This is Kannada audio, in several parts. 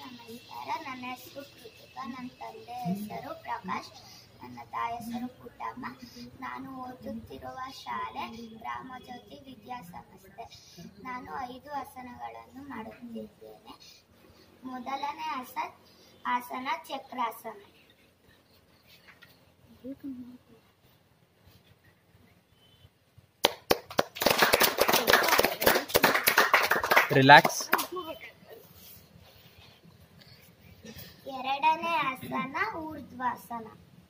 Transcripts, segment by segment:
ನಮಸ್ಕಾರ ನನ್ನ ಹೆಸರು ಕೃತಿಕಾ ನನ್ನ ತಂದೆ ಹೆಸರು ಪ್ರಕಾಶ್ ನನ್ನ ತಾಯಿ ಹೆಸರು ಪುಟ್ಟಮ್ಮ ನಾನು ಓದುತ್ತಿರುವ ಶಾಲೆ ಗ್ರಾಮಜ್ಯೋತಿ ವಿದ್ಯಾಸಂಸ್ಥೆ ನಾನು ಐದು ಆಸನಗಳನ್ನು ಮಾಡುತ್ತಿದ್ದೇನೆ ಮೊದಲನೇ ಆಸ ಆಸನ ಚಕ್ರಾಸನ ರಿಲ್ಯಾಕ್ಸ್ ಎರಡನೇ ಆಸನ ಊರ್ಧ್ವಾಸನ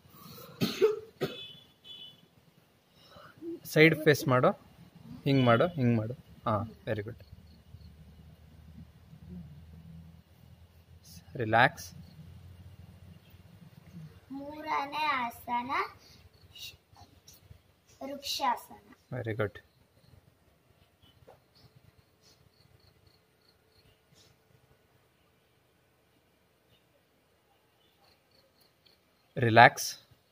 ಸೈಡ್ ಫೇಸ್ ಮಾಡು ಹಿಂಗೆ ಮಾಡು ಹಿಂಗೆ ಮಾಡು ಹಾಂ ವೆರಿ ಗುಡ್ ರಿಲ್ಯಾಕ್ಸ್ ಮೂರನೇ ಆಸನ ಶ್- ವೃಕ್ಷಾಸನ ವೆರಿ ಗುಡ್ ರಿಲ್ಯಾಕ್ಸ್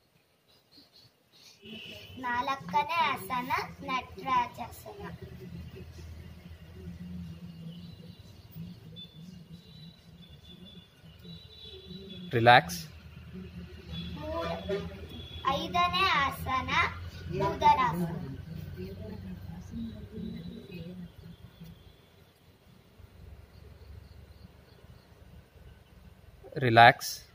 ನಾಲ್ಕನೇ ಆಸನ ನಟರಾಜಾಸನ ರಿಲ್ಯಾಕ್ಸ್ ಮೂರ ಐದನೇ ಆಸನ ಉದರಾಸನ ರಿಲ್ಯಾಕ್ಸ್